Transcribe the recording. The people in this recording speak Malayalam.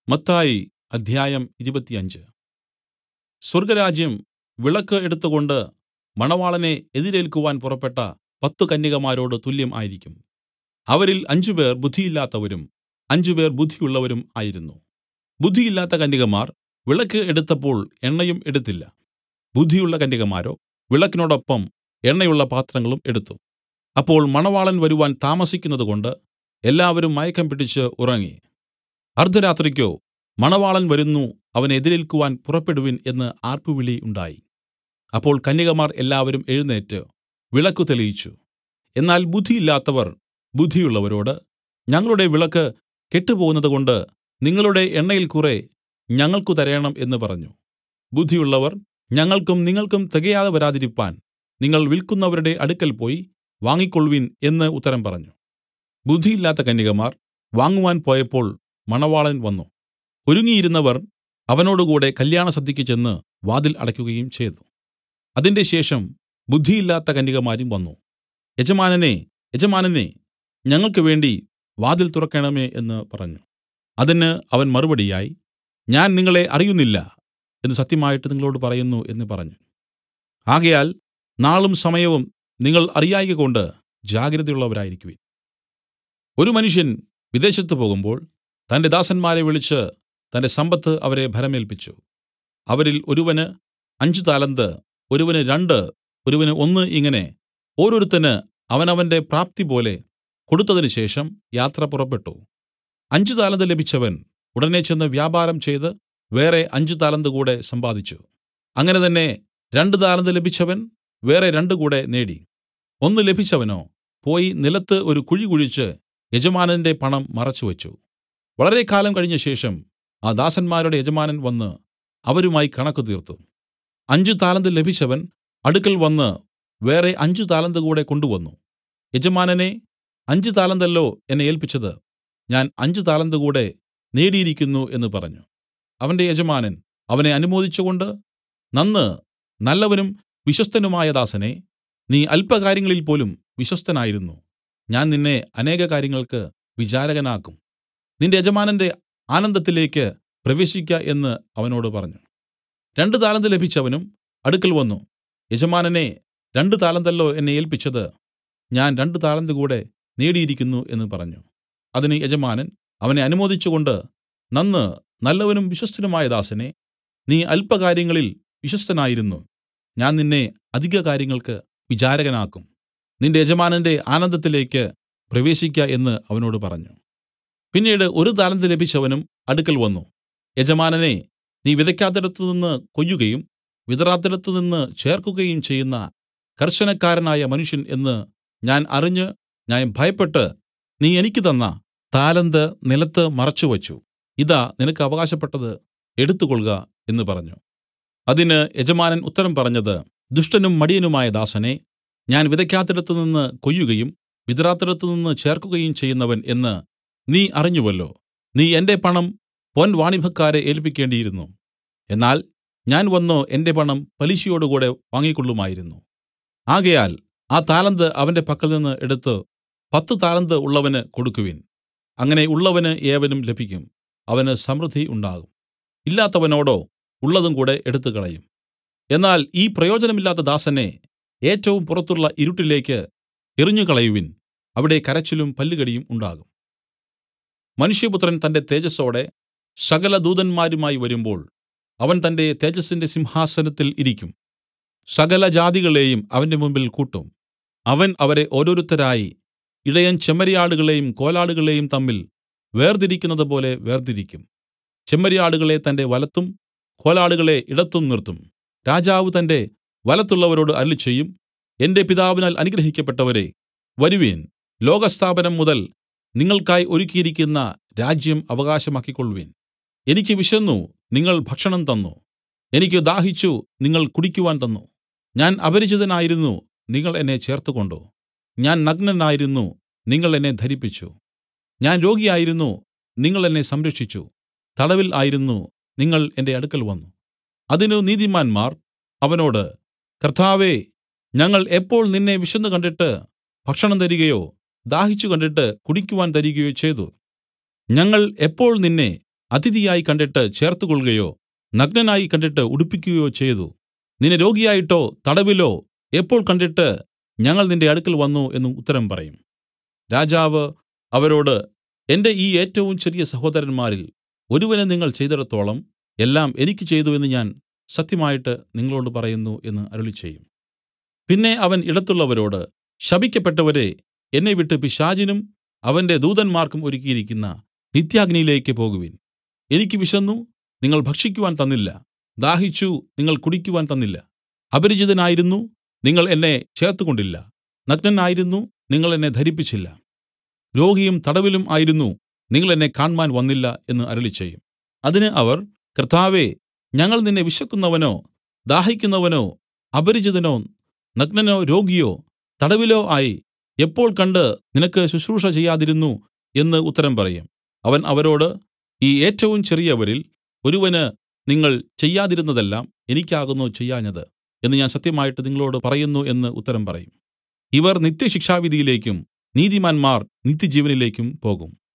മത്തായി അധ്യായം ഇരുപത്തിയഞ്ച് സ്വർഗ്ഗരാജ്യം വിളക്ക് എടുത്തുകൊണ്ട് മണവാളനെ എതിരേൽക്കുവാൻ പുറപ്പെട്ട പത്തു കന്യകമാരോട് തുല്യം ആയിരിക്കും അവരിൽ അഞ്ചുപേർ ബുദ്ധിയില്ലാത്തവരും അഞ്ചുപേർ ബുദ്ധിയുള്ളവരും ആയിരുന്നു ബുദ്ധിയില്ലാത്ത കന്യകമാർ വിളക്ക് എടുത്തപ്പോൾ എണ്ണയും എടുത്തില്ല ബുദ്ധിയുള്ള കന്യകമാരോ വിളക്കിനോടൊപ്പം എണ്ണയുള്ള പാത്രങ്ങളും എടുത്തു അപ്പോൾ മണവാളൻ വരുവാൻ താമസിക്കുന്നതുകൊണ്ട് എല്ലാവരും മയക്കം പിടിച്ച് ഉറങ്ങി അർദ്ധരാത്രിക്കോ മണവാളൻ വരുന്നു അവനെ എതിരേൽക്കുവാൻ പുറപ്പെടുവിൻ എന്ന് ആർപ്പുവിളി ഉണ്ടായി അപ്പോൾ കന്യകമാർ എല്ലാവരും എഴുന്നേറ്റ് വിളക്കു തെളിയിച്ചു എന്നാൽ ബുദ്ധിയില്ലാത്തവർ ബുദ്ധിയുള്ളവരോട് ഞങ്ങളുടെ വിളക്ക് കെട്ടുപോകുന്നതുകൊണ്ട് നിങ്ങളുടെ എണ്ണയിൽ കുറെ ഞങ്ങൾക്കു തരേണം എന്ന് പറഞ്ഞു ബുദ്ധിയുള്ളവർ ഞങ്ങൾക്കും നിങ്ങൾക്കും തികയാതെ വരാതിരിപ്പാൻ നിങ്ങൾ വിൽക്കുന്നവരുടെ അടുക്കൽ പോയി വാങ്ങിക്കൊൾവിൻ എന്ന് ഉത്തരം പറഞ്ഞു ബുദ്ധിയില്ലാത്ത കന്യകമാർ വാങ്ങുവാൻ പോയപ്പോൾ മണവാളൻ വന്നു ഒരുങ്ങിയിരുന്നവർ അവനോടുകൂടെ കല്യാണസദ്യയ്ക്ക് ചെന്ന് വാതിൽ അടയ്ക്കുകയും ചെയ്തു അതിൻറെശേഷം ബുദ്ധിയില്ലാത്ത കന്യകമാരും വന്നു യജമാനനേ യജമാനനേ ഞങ്ങൾക്ക് വേണ്ടി വാതിൽ തുറക്കേണമേ എന്ന് പറഞ്ഞു അതിന് അവൻ മറുപടിയായി ഞാൻ നിങ്ങളെ അറിയുന്നില്ല എന്ന് സത്യമായിട്ട് നിങ്ങളോടു പറയുന്നു എന്ന് പറഞ്ഞു ആകയാൽ നാളും സമയവും നിങ്ങൾ അറിയായ്കകൊണ്ട് ജാഗ്രതയുള്ളവരായിരിക്കുവിൻ ഒരു മനുഷ്യൻ വിദേശത്ത് പോകുമ്പോൾ തന്റെ ദാസന്മാരെ വിളിച്ച് തന്റെ സമ്പത്ത് അവരെ ഭരമേൽപ്പിച്ചു അവരിൽ ഒരുവന് അഞ്ച് താലന്ത് ഒരുവന് രണ്ട് ഒരുവന് ഒന്ന് ഇങ്ങനെ ഓരോരുത്തന് അവനവന്റെ പ്രാപ്തിപോലെ കൊടുത്തതിന് ശേഷം യാത്ര പുറപ്പെട്ടു അഞ്ച് താലന്ത് ലഭിച്ചവൻ ഉടനെ ചെന്ന് വ്യാപാരം ചെയ്ത് വേറെ അഞ്ച് താലന്ത് കൂടെ സമ്പാദിച്ചു അങ്ങനെ തന്നെ രണ്ട് താലന്ത് ലഭിച്ചവൻ വേറെ രണ്ട് കൂടെ നേടി ഒന്ന് ലഭിച്ചവനോ പോയി നിലത്ത് ഒരു കുഴി കുഴിച്ച് യജമാനന്റെ പണം മറച്ചുവെച്ചു വളരെ കാലം കഴിഞ്ഞ ശേഷം ആ ദാസന്മാരുടെ യജമാനൻ വന്ന് അവരുമായി കണക്ക് തീർത്തു അഞ്ച് താലന്ത് ലഭിച്ചവൻ അടുക്കൽ വന്ന് വേറെ അഞ്ച് താലന്ത് കൂടെ കൊണ്ടുവന്നു യജമാനനെ അഞ്ച് താലന്തല്ലോ എന്നെ ഏൽപ്പിച്ചത് ഞാൻ അഞ്ച് താലന്ത് കൂടെ നേടിയിരിക്കുന്നു എന്ന് പറഞ്ഞു അവന്റെ യജമാനൻ അവനെ അനുമോദിച്ചുകൊണ്ട് നന്ന് നല്ലവനും വിശ്വസ്തനുമായ ദാസനെ നീ അല്പകാര്യങ്ങളിൽ പോലും വിശ്വസ്തനായിരുന്നു ഞാൻ നിന്നെ അനേക കാര്യങ്ങൾക്ക് വിചാരകനാക്കും നിന്റെ യജമാനന്റെ ആനന്ദത്തിലേക്ക് പ്രവേശിക്ക എന്ന് അവനോട് പറഞ്ഞു രണ്ട് താലന്ത് ലഭിച്ചവനും അടുക്കൽ വന്നു യജമാനനെ രണ്ട് താലന്തല്ലോ എന്നെ ഏൽപ്പിച്ചത് ഞാൻ രണ്ട് താലന്ത് കൂടെ നേടിയിരിക്കുന്നു എന്ന് പറഞ്ഞു അതിന് യജമാനൻ അവനെ അനുമോദിച്ചുകൊണ്ട് നന്ന് നല്ലവനും വിശ്വസ്തനുമായ ദാസനെ നീ അല്പകാര്യങ്ങളിൽ വിശ്വസ്തനായിരുന്നു ഞാൻ നിന്നെ അധിക കാര്യങ്ങൾക്ക് വിചാരകനാക്കും നിന്റെ യജമാനന്റെ ആനന്ദത്തിലേക്ക് പ്രവേശിക്ക എന്ന് അവനോട് പറഞ്ഞു പിന്നീട് ഒരു താലന്ത് ലഭിച്ചവനും അടുക്കൽ വന്നു യജമാനനെ നീ വിതയ്ക്കാത്തിടത്തു നിന്ന് കൊയ്യുകയും വിതറാത്തിടത്തു നിന്ന് ചേർക്കുകയും ചെയ്യുന്ന കർശനക്കാരനായ മനുഷ്യൻ എന്ന് ഞാൻ അറിഞ്ഞ് ഞാൻ ഭയപ്പെട്ട് നീ എനിക്ക് തന്ന താലന്ത് നിലത്ത് മറച്ചുവച്ചു ഇതാ നിനക്ക് അവകാശപ്പെട്ടത് എടുത്തുകൊൾക എന്ന് പറഞ്ഞു അതിന് യജമാനൻ ഉത്തരം പറഞ്ഞത് ദുഷ്ടനും മടിയനുമായ ദാസനെ ഞാൻ വിതയ്ക്കാത്തിടത്തു നിന്ന് കൊയ്യുകയും വിതറാത്തിടത്തു നിന്ന് ചേർക്കുകയും ചെയ്യുന്നവൻ എന്ന് നീ അറിഞ്ഞുവല്ലോ നീ എന്റെ പണം പൊൻവാണിഭക്കാരെ ഏൽപ്പിക്കേണ്ടിയിരുന്നു എന്നാൽ ഞാൻ വന്നു എന്റെ പണം പലിശയോടുകൂടെ വാങ്ങിക്കൊള്ളുമായിരുന്നു ആകയാൽ ആ താലന്ത് അവന്റെ പക്കൽനിന്ന് എടുത്ത് പത്ത് താലന്ത് ഉള്ളവന് കൊടുക്കുവിൻ അങ്ങനെ ഉള്ളവന് ഏവനും ലഭിക്കും അവന് സമൃദ്ധി ഉണ്ടാകും ഇല്ലാത്തവനോടോ ഉള്ളതും കൂടെ എടുത്തുകളയും എന്നാൽ ഈ പ്രയോജനമില്ലാത്ത ദാസനെ ഏറ്റവും പുറത്തുള്ള ഇരുട്ടിലേക്ക് എറിഞ്ഞുകളയുവിൻ അവിടെ കരച്ചിലും പല്ലുകടിയും ഉണ്ടാകും മനുഷ്യപുത്രൻ തന്റെ തേജസ്സോടെ സകല ദൂതന്മാരുമായി വരുമ്പോൾ അവൻ തന്റെ തേജസ്സിന്റെ സിംഹാസനത്തിൽ ഇരിക്കും സകല ജാതികളെയും അവന്റെ മുമ്പിൽ കൂട്ടും അവൻ അവരെ ഓരോരുത്തരായി ഇടയൻ ചെമ്മരിയാടുകളെയും കോലാടുകളെയും തമ്മിൽ വേർതിരിക്കുന്നത് പോലെ വേർതിരിക്കും ചെമ്മരിയാടുകളെ തന്റെ വലത്തും കോലാടുകളെ ഇടത്തും നിർത്തും രാജാവ് തന്റെ വലത്തുള്ളവരോട് അരുളിച്ചെയ്യും എന്റെ പിതാവിനാൽ അനുഗ്രഹിക്കപ്പെട്ടവരെ വരുവീൻ ലോകസ്ഥാപനം മുതൽ നിങ്ങൾക്കായി ഒരുക്കിയിരിക്കുന്ന രാജ്യം അവകാശമാക്കിക്കൊള്ളുവിൻ എനിക്ക് വിശന്നു നിങ്ങൾ ഭക്ഷണം തന്നു എനിക്ക് ദാഹിച്ചു നിങ്ങൾ കുടിക്കുവാൻ തന്നു ഞാൻ അപരിചിതനായിരുന്നു നിങ്ങൾ എന്നെ ചേർത്തുകൊണ്ടു ഞാൻ നഗ്നനായിരുന്നു നിങ്ങൾ എന്നെ ധരിപ്പിച്ചു ഞാൻ രോഗിയായിരുന്നു നിങ്ങൾ എന്നെ സംരക്ഷിച്ചു തടവിൽ ആയിരുന്നു നിങ്ങൾ എന്റെ അടുക്കൽ വന്നു അതിന് നീതിമാന്മാർ അവനോട് കർത്താവേ ഞങ്ങൾ എപ്പോൾ നിന്നെ വിശന്നു കണ്ടിട്ട് ഭക്ഷണം തരികയോ ദാഹിച്ചു കണ്ടിട്ട് കുടിക്കുവാൻ തരികയോ ചെയ്തു ഞങ്ങൾ എപ്പോൾ നിന്നെ അതിഥിയായി കണ്ടിട്ട് ചേർത്തുകൊൾകയോ നഗ്നനായി കണ്ടിട്ട് ഉടുപ്പിക്കുകയോ ചെയ്തു നിന്നെ രോഗിയായിട്ടോ തടവിലോ എപ്പോൾ കണ്ടിട്ട് ഞങ്ങൾ നിന്റെ അടുക്കൽ വന്നു എന്നു ഉത്തരം പറയും രാജാവ് അവരോട് എന്റെ ഈ ഏറ്റവും ചെറിയ സഹോദരന്മാരിൽ ഒരുവന് നിങ്ങൾ ചെയ്തിടത്തോളം എല്ലാം എനിക്ക് ചെയ്തു എന്ന് ഞാൻ സത്യമായിട്ട് നിങ്ങളോടു പറയുന്നു എന്ന് അരുളിച്ചെയ്യും പിന്നെ അവൻ ഇടത്തുള്ളവരോട് ശപിക്കപ്പെട്ടവരെ എന്നെ വിട്ട് പിശാചിനും അവന്റെ ദൂതന്മാർക്കും ഒരുക്കിയിരിക്കുന്ന നിത്യാഗ്നിയിലേക്ക് പോകുവിൻ എനിക്ക് വിശന്നു നിങ്ങൾ ഭക്ഷിക്കുവാൻ തന്നില്ല ദാഹിച്ചു നിങ്ങൾ കുടിക്കുവാൻ തന്നില്ല അപരിചിതനായിരുന്നു നിങ്ങൾ എന്നെ ചേർത്തുകൊണ്ടില്ല നഗ്നനായിരുന്നു നിങ്ങൾ എന്നെ ധരിപ്പിച്ചില്ല രോഗിയും തടവിലും ആയിരുന്നു നിങ്ങൾ എന്നെ കാണ്മാൻ വന്നില്ല എന്ന് അരുളിച്ചെയ്യും അതിന് അവർ കർത്താവേ ഞങ്ങൾ നിന്നെ വിശക്കുന്നവനോ ദാഹിക്കുന്നവനോ അപരിചിതനോ നഗ്നനോ രോഗിയോ തടവിലോ ആയി എപ്പോൾ കണ്ട് നിനക്ക് ശുശ്രൂഷ ചെയ്യാതിരുന്നു എന്ന് ഉത്തരം പറയും അവൻ അവരോട് ഈ ഏറ്റവും ചെറിയവരിൽ ഒരുവന് നിങ്ങൾ ചെയ്യാതിരുന്നതെല്ലാം എനിക്കാകുന്നു ചെയ്യാഞ്ഞത് എന്ന് ഞാൻ സത്യമായിട്ട് നിങ്ങളോട് പറയുന്നു എന്ന് ഉത്തരം പറയും ഇവർ നിത്യശിക്ഷാവിധിയിലേക്കും നീതിമാന്മാർ നിത്യജീവനിലേക്കും പോകും